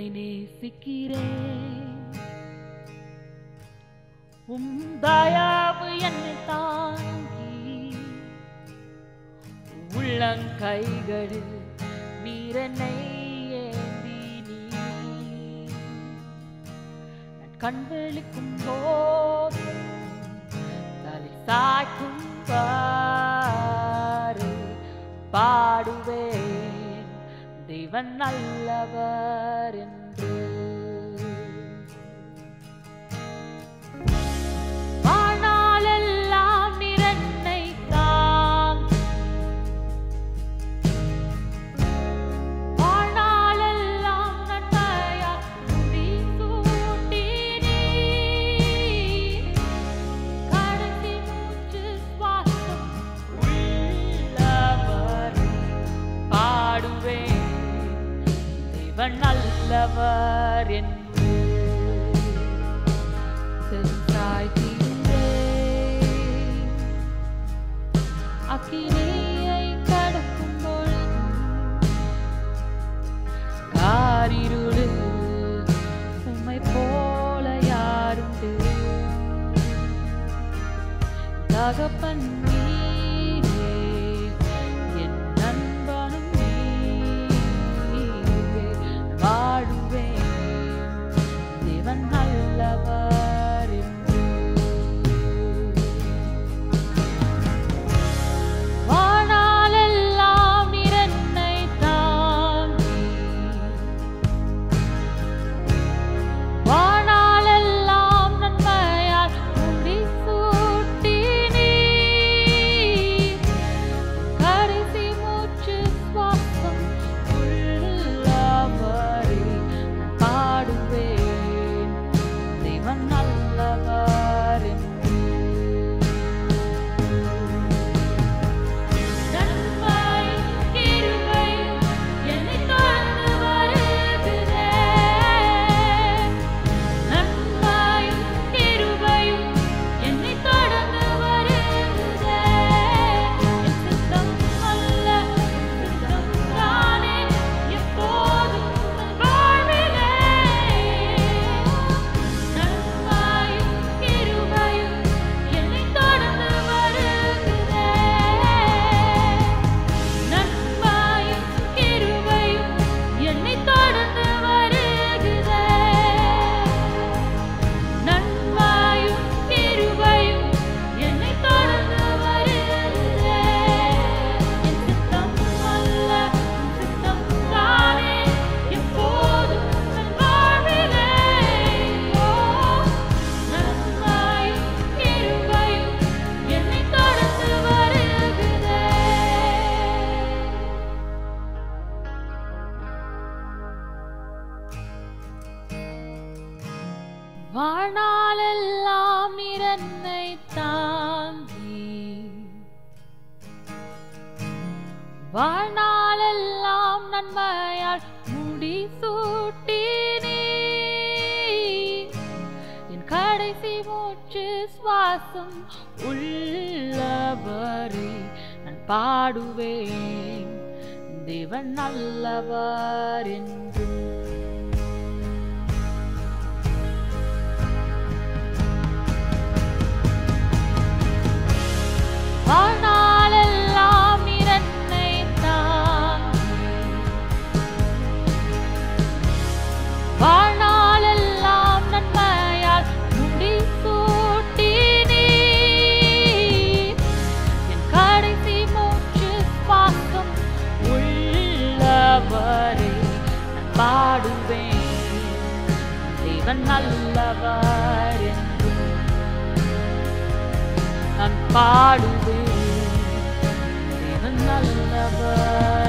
உம்மை நேசிக்கிறேன் உம் தயாவு என்னை தாங்கி உள்ளங்கைகளில் நீரனை ஏந்தி நீ நான் கண் விழிக்கும் போது தலை சாய்க்கும் பாரு பாடுவேன் தேவன் நல்லவர் என்று வாழ்நாளெல்லாம் நிறன்னை தாங்கி வாழ்நாளெல்லாம் நன்மையால் முடி சூட்டி நீர் கடைசி மூச்சு சுவாசம் உள்ளவரை பாடுவேன் தேவன் நல்லவர் என்று சென்றாய் தீரே அக்கினியை கடக்கும் பொழுது காரிருளு உம்மை போல யாருண்டு தகப்பன் நீரே என் நண்பனும் நீரே வாழுவேன் தேவன் நல்லவர் என்று வானாலெல்லாம் நிறன்னை தாங்கி வானாலெல்லாம் நன்மையால் முடி சூட்டி நீர் கடைசி மூச்சு சுவாசம் உள்ளவரை நான் பாடுவேன் தேவன் நல்லவர் என்று நன்மை கிருபை என்னை தொடர்ந்து வருகிறதே நன்மையும் கிருபையும் என்னை தொடர்ந்து வருகிறதே என் சித்தம் அல்ல சித்தம் தானே எப்போதும் உன் வாழ்விலே நன்மையும் கிருபையும் என்னை தொடர்ந்து வருகிறதே நன்மையும் கிருபையும் என்னை தொடர்ந்து வருகிறதே நன்மையும் கிருபையும் என்னை தொடர்ந்து வருகிறதே என் சித்தம் அல்ல உன் சித்தம் தானே எப்போதும் என் வாழ்விலே ஓ நன்மையும் கிருபையும் என்னை தொடர்ந்து வருகிறதே வாழ்நாளெல்லாம் நிறன்னை தாங்கி வாழ்நாளெல்லாம் நன்மையால் முடி சூட்டி நீர் என் கடைசி மூச்சு சுவாசம் உள்ளவரை நான் பாடுவேன் தேவன் நல்லவர் என்று வாழ்நாளெல்லாம் நிறன்னை தாங்கி வாழ்நாளெல்லாம் நன்மையால் முடி சூட்டி நீர் என் கடைசி மூச்சு சுவாசம் உள்ளவரை நான் பாடுவேன் தேவன் நல்லவர் என்று நான் பாடுவேன் தேவன் நல்லவர்